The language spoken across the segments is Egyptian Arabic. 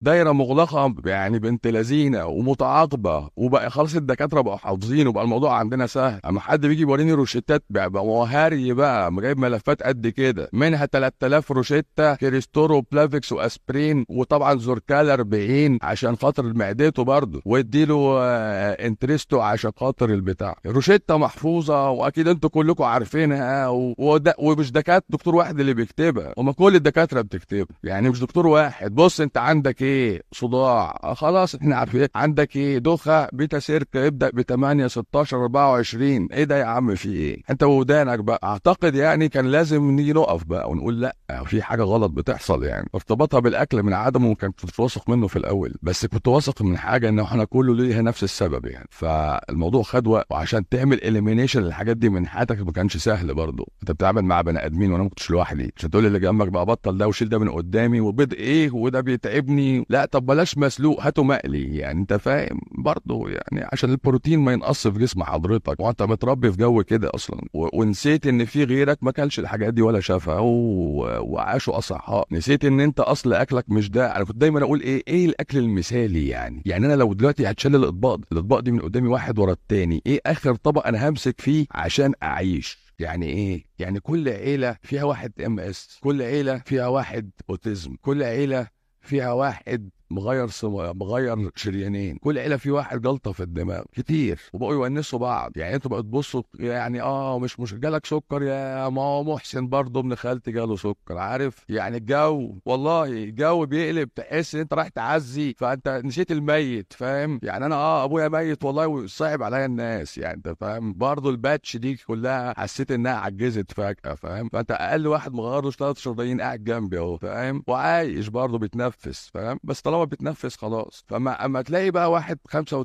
دايره مغلقه يعني بنت لذينه ومتعاقبه وبقى خلاص الدكاتره بقوا حافظين وبقى الموضوع عندنا سهل اما حد بيجي يوريني روشتات بقى بقى هاري بقى جايب ملفات قد كده منها 3000 روشته كريستورو بلافيكس واسبرين وطبعا زوركال 40 عشان خاطر معدته برضه واديله آه، انتريستو عشان خاطر البتاع روشته محفوظه واكيد انتوا كلكم عارفينها و- وده ومش دكاتره دكتور واحد اللي بيكتبها هما كل الدكاتره بتكتبها يعني مش دكتور واحد بص انت عندك ايه صداع آه، خلاص احنا عارفين عندك ايه دوخه بيتا سيركا ابدا ب 8 16 24 ايه ده يا عم في ايه انت ودانك بقى اعتقد يعني كان لازم نيجي نقف بقى ونقول لا في حاجه غلط بتحصل يعني ارتباطها بالاكل من عدمه وكان كنت واثق منه في الاول بس كنت واثق من حاجه ان احنا كله ليها نفس السبب يعني فالموضوع خد وقت وعشان تعمل اليمينيشن للحاجات دي من حياتك ما كانش سهل برضه انت بتتعامل مع بني ادمين وانا ما كنتش لوحدي عشان تقول اللي جنبك بقى بطل ده وشيل ده من قدامي وبيض ايه وده بيتعبني لا طب بلاش مسلوق هاته مقلي يعني انت فاهم برضه يعني عشان البروتين ما ينقص في جسم حضرتك وانت متربي في جو كده اصلا و... ونسيت ان في غيرك ما كلش الحاجات دي ولا شافها و... وعاشوا اصحاء نسيت ان انت اصل اكلك مش ده انا كنت دايما اقول ايه ايه الاكل المثالي يعني يعني انا لو دلوقتي هتشال الاطباق الاطباق دي من قدامي واحد ورا التاني ايه اخر طبق انا همسك فيه عشان اعيش يعني ايه؟ يعني كل عيلة فيها واحد ام اس، كل عيلة فيها واحد اوتيزم، كل عيلة فيها واحد مغير سم... مغير شريانين كل عيله في واحد جلطه في الدماغ كتير وبقوا يونسوا بعض يعني انتوا بقوا تبصوا يعني اه مش مش جالك سكر يا ما هو محسن برضه ابن خالتي جاله سكر عارف يعني الجو والله الجو بيقلب تحس ان انت رايح تعزي فانت نسيت الميت فاهم يعني انا اه ابويا ميت والله وصعب عليا الناس يعني انت فاهم برضه الباتش دي كلها حسيت انها عجزت فجاه فاهم فانت اقل واحد مغير له ثلاث شرايين قاعد جنبي اهو فاهم وعايش برضه بيتنفس فاهم بس طالما بتنفس خلاص فما اما تلاقي بقى واحد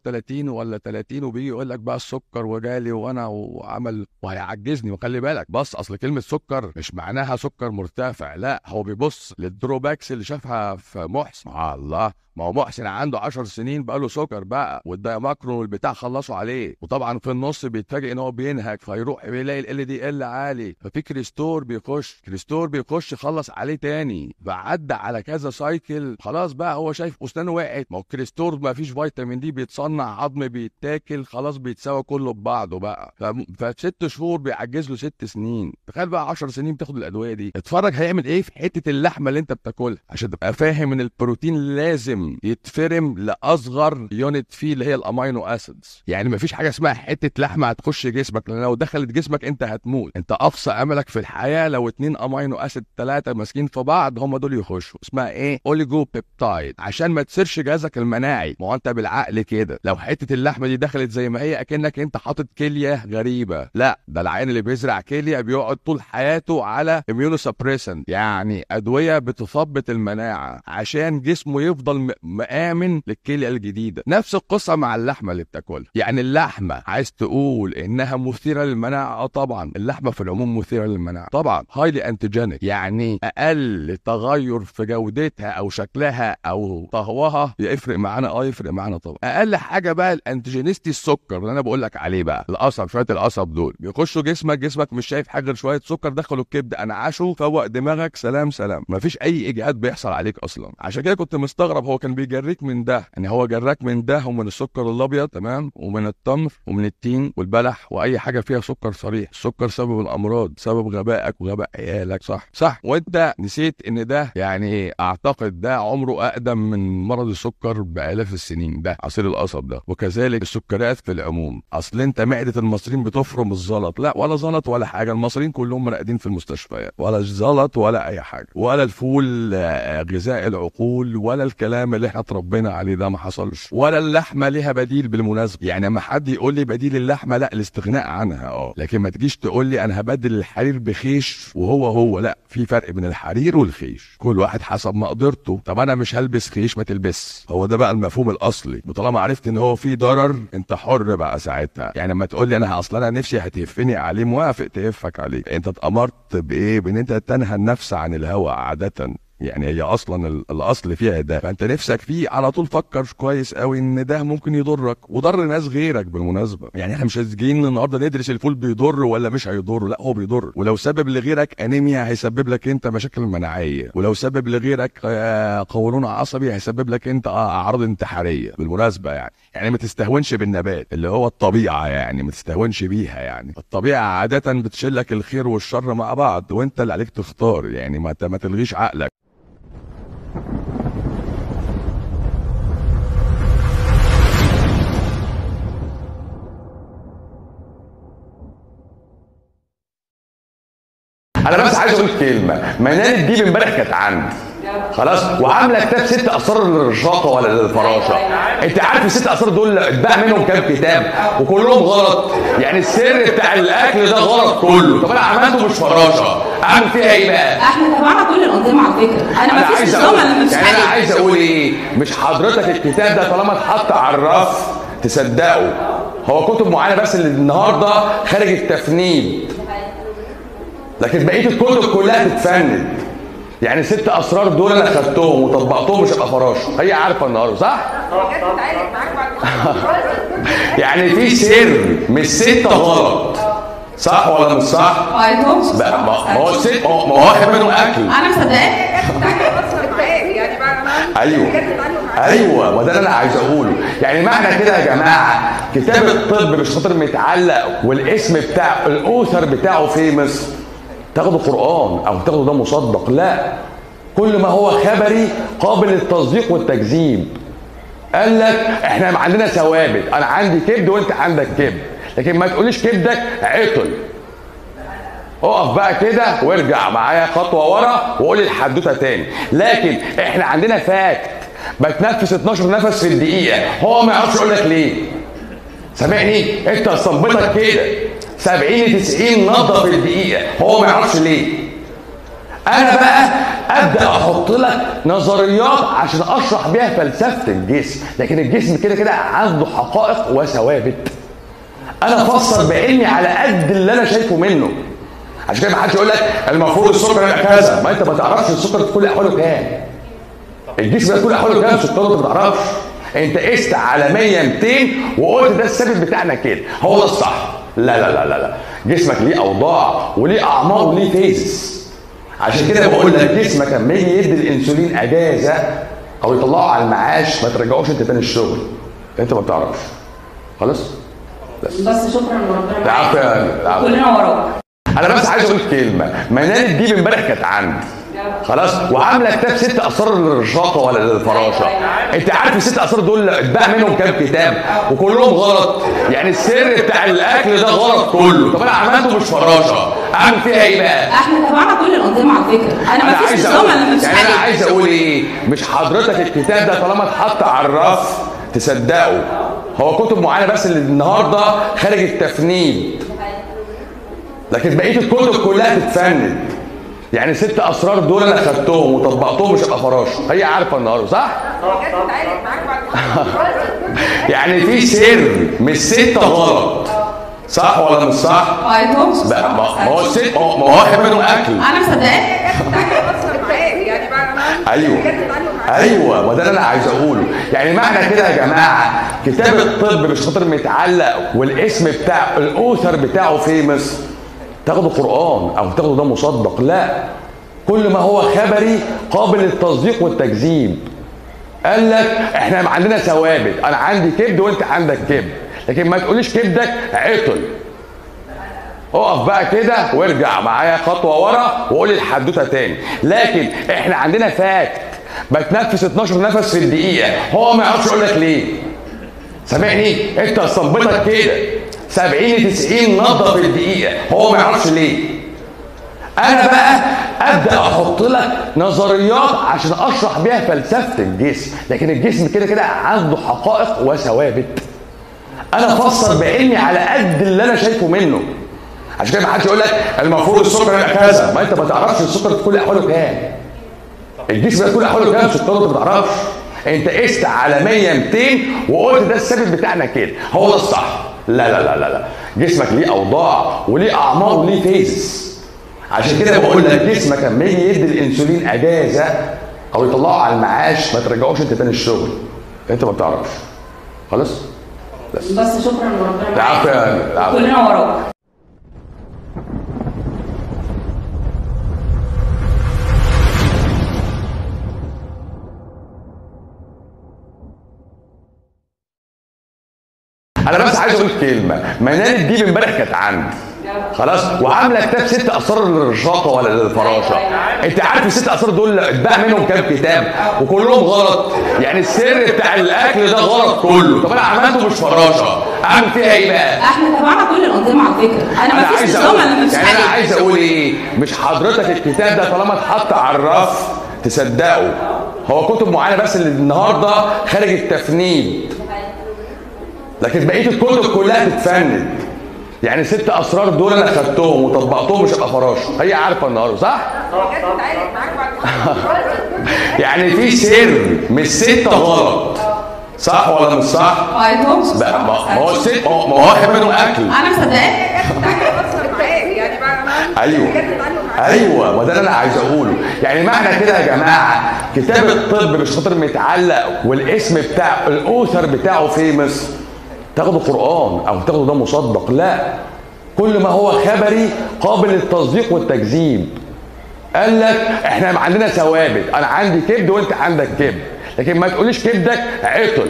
35 ولا 30 وبيجي يقول لك بقى السكر وجالي وانا وعمل وهيعجزني وخلي بالك بص اصل كلمه سكر مش معناها سكر مرتفع لا هو بيبص للدروباكس اللي شافها في محسن آه الله ما هو محسن عنده 10 سنين بقى له سكر بقى والدايماكرون والبتاع خلصوا عليه وطبعا في النص بيتفاجئ ان هو بينهك فيروح بيلاقي ال دي ال عالي ففي كريستور بيخش كريستور بيخش يخلص عليه تاني فعدى على كذا سايكل خلاص بقى هو شايف اسنانه وقعت ما هو كريستور ما فيش فيتامين دي بيتصنع عظم بيتاكل خلاص بيتساوى كله ببعضه بقى ف- فست شهور بيعجز له ست سنين تخيل بقى 10 سنين بتاخد الادويه دي اتفرج هيعمل ايه في حته اللحمه اللي انت بتاكلها عشان تبقى فاهم ان البروتين لازم يتفرم لاصغر يونت فيه اللي هي الامينو اسيدز يعني مفيش حاجه اسمها حته لحمه هتخش جسمك لان لو دخلت جسمك انت هتموت انت اقصى املك في الحياه لو اتنين امينو اسيد ثلاثه ماسكين في بعض هم دول يخشوا اسمها ايه اوليجو بيبتايد عشان ما تسيرش جهازك المناعي ما هو انت بالعقل كده لو حته اللحمه دي دخلت زي ما هي اكنك انت حاطط كليه غريبه لا ده العين اللي بيزرع كليه بيقعد طول حياته على اميونو يعني ادويه بتثبط المناعه عشان جسمه يفضل م- مآمن للكليه الجديده نفس القصه مع اللحمه اللي بتاكلها يعني اللحمه عايز تقول انها مثيره للمناعه اه طبعا اللحمه في العموم مثيره للمناعه طبعا هايلي انتيجينيك يعني اقل تغير في جودتها او شكلها او طهوها يفرق معانا اه يفرق معانا طبعا اقل حاجه بقى الانتيجينيستي السكر اللي انا بقول لك عليه بقى القصب شويه القصب دول بيخشوا جسمك جسمك مش شايف حاجه غير شويه سكر دخلوا الكبد انعشوا فوق دماغك سلام سلام مفيش اي اجهاد بيحصل عليك اصلا عشان كده كنت مستغرب هو كان بيجريك من ده يعني هو جراك من ده ومن السكر الابيض تمام ومن التمر ومن التين والبلح واي حاجه فيها سكر صريح السكر سبب الامراض سبب غبائك وغباء عيالك صح صح وانت نسيت ان ده يعني اعتقد ده عمره اقدم من مرض السكر بالاف السنين ده عصير القصب ده وكذلك السكريات في العموم اصل انت معده المصريين بتفرم الزلط لا ولا زلط ولا حاجه المصريين كلهم مرقدين في المستشفيات ولا زلط ولا اي حاجه ولا الفول آه، غذاء العقول ولا الكلام اللي احنا اتربينا عليه ده ما حصلش ولا اللحمه ليها بديل بالمناسبه يعني اما حد يقول لي بديل اللحمه لا الاستغناء عنها اه لكن ما تجيش تقول لي انا هبدل الحرير بخيش وهو هو لا في فرق بين الحرير والخيش كل واحد حسب مقدرته طب انا مش هلبس خيش ما تلبس هو ده بقى المفهوم الاصلي وطالما عرفت ان هو في ضرر انت حر بقى ساعتها يعني لما تقول لي انا اصلا انا نفسي هتهفني عليه موافق تهفك عليه انت اتامرت بايه بان انت تنهى النفس عن الهوى عاده يعني هي اصلا ال- الاصل فيها ده فانت نفسك فيه على طول فكر كويس قوي ان ده ممكن يضرك وضر ناس غيرك بالمناسبه يعني احنا مش جايين النهارده ندرس الفول بيضر ولا مش هيضر لا هو بيضر ولو سبب لغيرك انيميا هيسبب لك انت مشاكل مناعيه ولو سبب لغيرك آه، قولون عصبي هيسبب لك انت آه، اعراض انتحاريه بالمناسبه يعني يعني ما تستهونش بالنبات اللي هو الطبيعه يعني ما تستهونش بيها يعني الطبيعه عاده بتشيل لك الخير والشر مع بعض وانت اللي عليك تختار يعني ما ت- ما تلغيش عقلك انا بس عايز اقول كلمه منال دي امبارح كانت عندي خلاص وعامله كتاب ست اسرار للرشاقه ولا للفراشه انت عارف الست اسرار دول اتباع منهم كام كتاب وكلهم غلط يعني السر بتاع الاكل ده غلط كله طب انا عملته مش فراشه اعمل فيها ايه بقى احنا تبعنا كل الانظمه على فكره انا انا ما فيش عايز نظام اقول انا مش يعني انا عايز اقول ايه مش حضرتك الكتاب ده طالما اتحط على الرف تصدقه هو كتب معينه بس اللي النهارده خارج التفنيد لكن بقيه الكتب كلها تتفند يعني ست اسرار دول انا خدتهم وطبقتهم مش هبقى فراشه هي عارفه النهارده صح يعني في سر مش ستة غلط صح ولا مش صح ما قريتهمش بقى ما ما هو الست ما هو ما هو واحد منهم اكل انا مصدقاك يعني بقى أنا- ايوه بجد بتعلم معاك. ايوه ما ده اللي انا عايز اقوله يعني معنى كده يا جماعه كتاب الطب مش خاطر متعلق والاسم بتاع الاوثر بتاعه في مصر تاخده قران او تاخده ده مصدق لا كل ما هو خبري قابل للتصديق والتكذيب قال لك احنا عندنا ثوابت انا عندي كبد وانت عندك كبد لكن ما تقوليش كبدك عطل اقف بقى كده وارجع معايا خطوه ورا وقول الحدوته تاني لكن احنا عندنا فاكت بتنفس 12 نفس في الدقيقه هو ما يعرفش يقول لك ليه سامعني انت صنبتك كده 70 90 نبضه في الدقيقه هو ما يعرفش ليه انا بقى ابدا احط لك نظريات عشان اشرح بيها فلسفه الجسم لكن الجسم كده كده عنده حقائق وثوابت انا افسر بعلمي على قد اللي انا شايفه منه عشان كده ما حدش يقول لك المفروض السكر يبقى كذا ما انت ما تعرفش السكر في كل احواله كام الجسم ده في كل احواله كام سكر انت ما تعرفش انت قست على 100 200 وقلت ده الثابت بتاعنا كده هو ده الصح لا لا لا لا لا جسمك ليه اوضاع وليه اعمار وليه فيزز عشان كده بقول لك جسمك لما يجي يدي الانسولين اجازه او يطلعه على المعاش ما ترجعوش انت تاني الشغل انت ما بتعرفش خلاص بس شكرا وربنا العفو يا- العفو. كلنا وراك انا بس عايز اقول كلمه منال الديب امبارح كانت عندي خلاص وعامله كتاب ست اسرار للرشاقه ولا للفراشه انت عارف الست اسرار دول اتباع منهم كام كتاب وكلهم غلط يعني السر بتاع الاكل ده غلط كله طب انا عملته مش فراشه اعمل فيها ايه بقى احنا تبعنا كل الانظمه على فكره انا ما انا فيش عايز نظام اقول انا مش يعني انا عايز اقول ايه مش حضرتك الكتاب ده طالما اتحط على الرف تصدقه هو كتب معينه بس اللي النهارده خارج التفنيد لكن بقيه الكتب كلها تتفند يعني ست اسرار دول انا خدتهم وطبقتهم مش هبقى فراشه هي عارفه النهارده صح بجد بتعلم معاك بعد يعني في سر مش ستة غلط صح ولا مش صح ما قريتهمش بقى ما ما هو الست ما هو ما هو واحد منهم اكل انا مصدقاك بتعلم معاك. يعني بقى أنا- ايوه بجد بتعلم معاك. ايوه ما ده اللي انا عايز اقوله يعني معنى كده يا جماعه كتاب الطب مش خاطر متعلق والاسم بتاع الاوثر بتاعه في مصر تاخده قران او تاخده ده مصدق لا كل ما هو خبري قابل للتصديق والتكذيب قال لك احنا عندنا ثوابت انا عندي كبد وانت عندك كبد لكن ما تقوليش كبدك عطل اقف بقى كده وارجع معايا خطوه ورا وقول الحدوته تاني لكن احنا عندنا فاكت بتنفس 12 نفس في الدقيقه هو ما يعرفش يقول لك ليه سامعني انت صنبتك كده 70 90 نبضه في الدقيقه هو ما يعرفش ليه انا بقى ابدا احط لك نظريات عشان اشرح بيها فلسفه الجسم لكن الجسم كده كده عنده حقائق وثوابت انا افسر بعلمي على قد اللي انا شايفه منه عشان كده ما حدش يقول لك المفروض السكر يبقى كذا ما انت ما تعرفش السكر في كل احواله كام الجسم ده في كل احواله كام سكر انت ما تعرفش انت قست على 100 200 وقلت ده الثابت بتاعنا كده هو ده الصح لا لا لا لا لا جسمك ليه اوضاع وليه اعمار وليه فيزز عشان كده بقول لك جسمك لما يجي يدي الانسولين اجازه او يطلعوا على المعاش ما ترجعوش انت تاني الشغل انت ما بتعرفش خلاص بس بس شكرا وربنا العفو يا العفو كلنا وراك انا بس عايز اقول كلمه منال دي امبارح كانت عندي خلاص وعامله كتاب ست اسرار للرشاقه ولا للفراشه انت عارف الست اسرار دول اتباع منهم كام كتاب وكلهم غلط يعني السر بتاع الاكل ده غلط كله طب انا عملته مش فراشه اعمل فيها ايه بقى احنا تبعنا كل الانظمه على فكره انا ما انا فيش عايز نظام اقول انا ما فيش يعني انا حاجه عايز اقول ايه مش حضرتك الكتاب ده طالما اتحط على الرف تصدقه هو كتب معينه بس اللي النهارده خارج التفنيد لكن بقيه الكتب كلها تتفند يعني ست اسرار دول انا خدتهم وطبقتهم مش هبقى فراشه هي عارفه النهارده صح جت تتعالج معاك بعد يعني في سر مش ستة غلط صح ولا مش صح ما قلتهمش بقى ما ما هو الست ما هو ما هو واحد منهم اكل انا مصدقاك جت تتعالج اصلا معاك يعني بعد ما ايوه جت تتعالج معاك ايوه ما ده اللي انا عايز اقوله يعني معنى كده يا جماعه كتاب الطب مش خاطر متعلق والاسم بتاع الاوثر بتاعه في مصر تاخده قران او تاخده ده مصدق لا كل ما هو خبري قابل للتصديق والتكذيب قال لك احنا عندنا ثوابت انا عندي كبد وانت عندك كبد لكن ما تقوليش كبدك عطل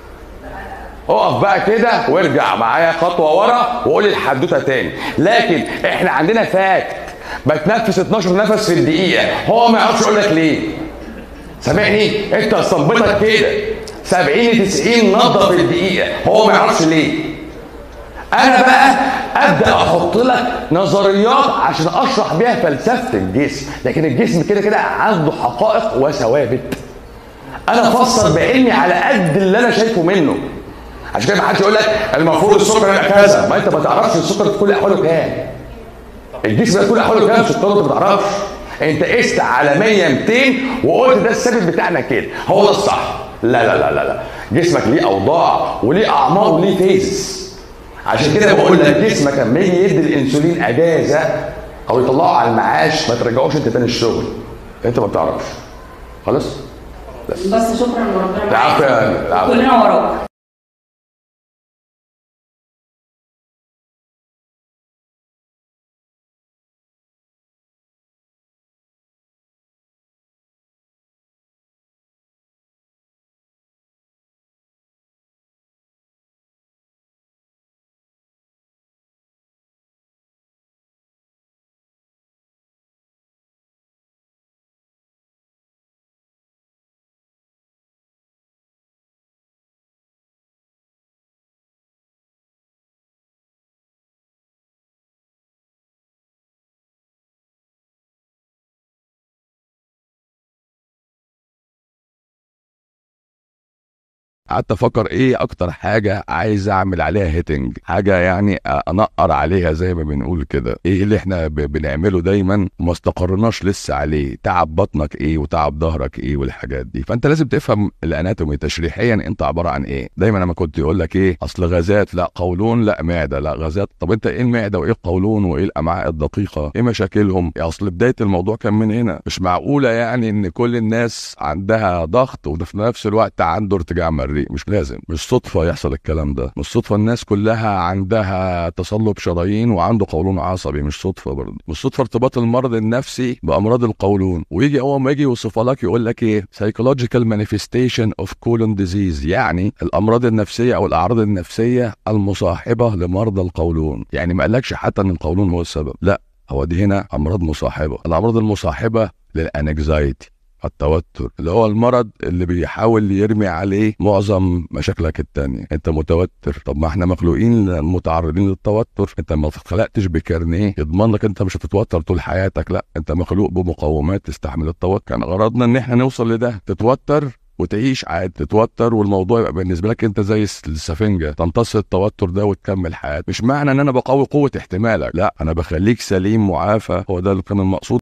اقف بقى كده وارجع معايا خطوه ورا وقول الحدوته تاني لكن احنا عندنا فاكت بتنفس 12 نفس في الدقيقه هو ما يعرفش يقول لك ليه سامعني انت صنبتك كده 70 90 نبضه في الدقيقه هو ما يعرفش ليه انا بقى ابدا احط لك نظريات عشان اشرح بيها فلسفه الجسم لكن الجسم كده كده عنده حقائق وثوابت انا افسر بعلمي على قد اللي انا شايفه منه عشان كده ما حدش يقول لك المفروض السكر يبقى كذا ما انت ما تعرفش السكر في كل احواله كام الجسم ده في كل احواله كام سكر انت ما تعرفش انت قست على 100 200 وقلت ده الثابت بتاعنا كده هو ده الصح لا لا لا لا لا جسمك ليه اوضاع وليه اعمار وليه فيز عشان كده بقول لك جسمك لما يجي يدي الانسولين اجازه او يطلعه على المعاش ما ترجعوش انت تاني الشغل انت ما بتعرفش خلاص بس شكرا وربنا العفو يا العفو كلنا وراك قعدت افكر ايه اكتر حاجه عايز اعمل عليها هيتنج حاجه يعني انقر عليها زي ما بنقول كده ايه اللي احنا ب- بنعمله دايما وما استقرناش لسه عليه تعب بطنك ايه وتعب ظهرك ايه والحاجات دي فانت لازم تفهم الاناتومي تشريحيا انت عباره عن ايه دايما لما كنت يقول لك ايه اصل غازات لا قولون لا معده لا غازات طب انت ايه المعده وايه القولون وايه الامعاء الدقيقه ايه مشاكلهم إيه اصل بدايه الموضوع كان من هنا مش معقوله يعني ان كل الناس عندها ضغط وفي نفس الوقت عنده ارتجاع مريء مش لازم مش صدفه يحصل الكلام ده مش صدفه الناس كلها عندها تصلب شرايين وعنده قولون عصبي مش صدفه برضه مش صدفه ارتباط المرض النفسي بامراض القولون ويجي اول ما يجي يوصفها لك يقول لك ايه psychological manifestation of colon disease يعني الامراض النفسيه او الاعراض النفسيه المصاحبه لمرضى القولون يعني ما قالكش حتى ان القولون هو السبب لا هو دي هنا امراض مصاحبه الامراض المصاحبه للانكزايتي التوتر اللي هو المرض اللي بيحاول يرمي عليه معظم مشاكلك التانية انت متوتر طب ما احنا مخلوقين متعرضين للتوتر انت ما اتخلقتش بكارنيه يضمن لك انت مش هتتوتر طول حياتك لا انت مخلوق بمقومات تستحمل التوتر كان غرضنا ان احنا نوصل لده تتوتر وتعيش عادي تتوتر والموضوع يبقى بالنسبه لك انت زي الس- السفنجه تمتص التوتر ده وتكمل حياتك مش معنى ان انا بقوي قوه احتمالك لا انا بخليك سليم معافى هو ده اللي كان المقصود